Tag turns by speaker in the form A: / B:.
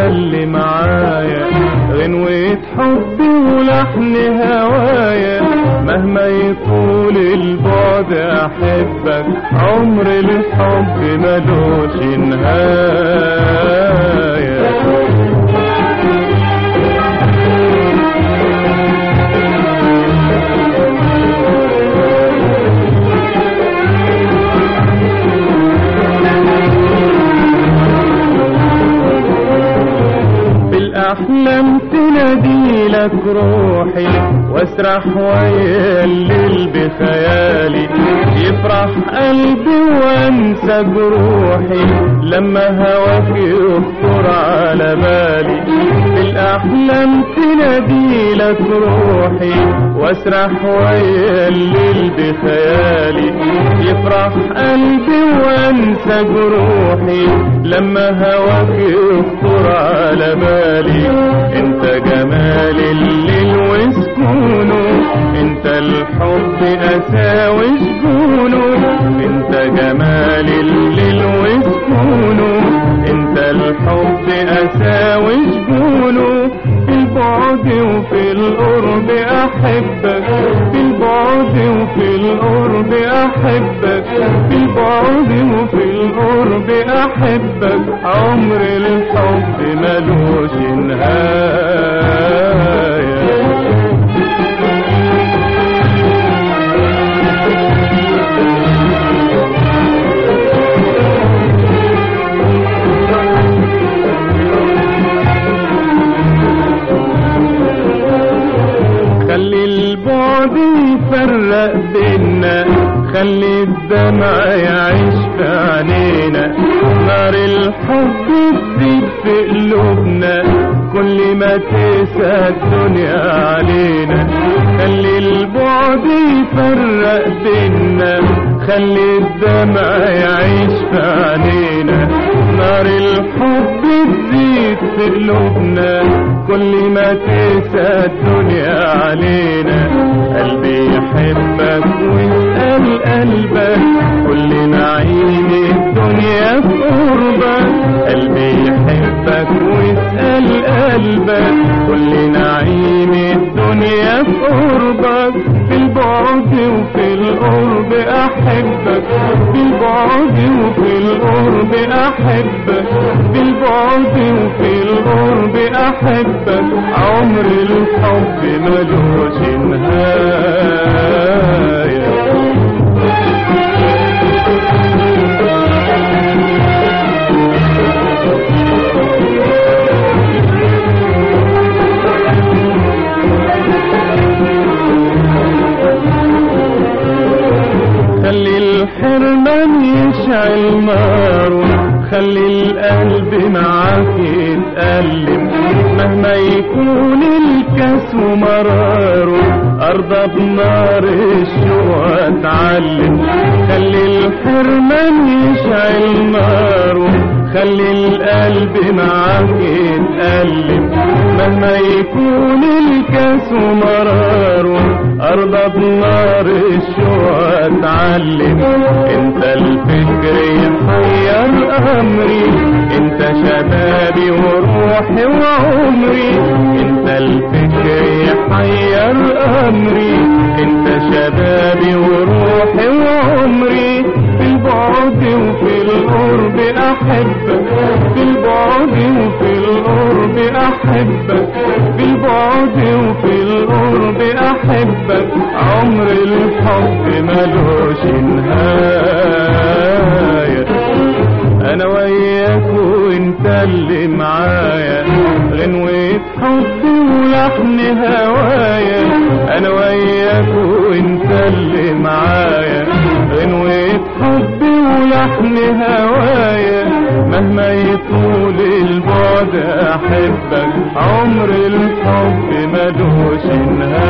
A: اللي معايا غنوة حبي ولحن هوايا مهما يطول البعد احبك عمر الحب ملوش نهايه بالأحلام تنادي لك روحي واسرح ويا الليل بخيالي يفرح قلبي وانسى جروحي لما هواك يخطر على بالي بالأحلام تنادي لك روحي واسرح ويا الليل بخيالي يفرح قلبي وانسى جروحي لما هواك يخطر على بالي انت جمال الليل وسكونه انت الحب اساوي شجونه انت جمال الليل وسكونه انت الحب اساوي شجونه في البعد وفي القرب احبك في البعد وفي القرب احبك في البعد وفي القرب احبك عمر الحب ملوش نهايه خلي البعد يفرق بينا خلي الدمع يعيش في عينينا نار الحب تزيد في قلوبنا كل ما تسعى الدنيا علينا خلي البعد يفرق بينا خلي الدمع يعيش في عينينا نار الحب تزيد في قلوبنا كل ما تسعى الدنيا علينا قلبي يحبك ويسأل قلبك كل نعيم الدنيا في قربك قلبي يحبك ويسأل قلبك كل نعيم الدنيا في قربك في البعد وفي القرب أحبك في البعد وفي القرب أحبك في البعد وفي القرب أحبك عمر الحب ملوش نهاية خلي الحرمان يشعل ناره خلي القلب معاك يتألم مهما يكون الكاس ومراره أرضى بنار الشوق اتعلم خلي الحرمان يشعل ناره خلي القلب معاك يتألم مهما يكون الكاس ومراره أرضى بنار الشوق اتعلم انت الفكر يحير أمري انت شبابي وروحي وعمري انت الفكر يحير أمري انت شبابي وروحي وعمري في البعد وفي القرب أحبك في البعد وفي القرب أحبك في البعد وفي القرب أحبك عمر الحب ملوش نهاية أنا وياك وانت اللي معايا غنوة حب ولحن هوايا أنا وياك وانت اللي معايا غنوة حب ولحن هوايا مهما يطول البعد أحبك عمر الحب ملوش نهاية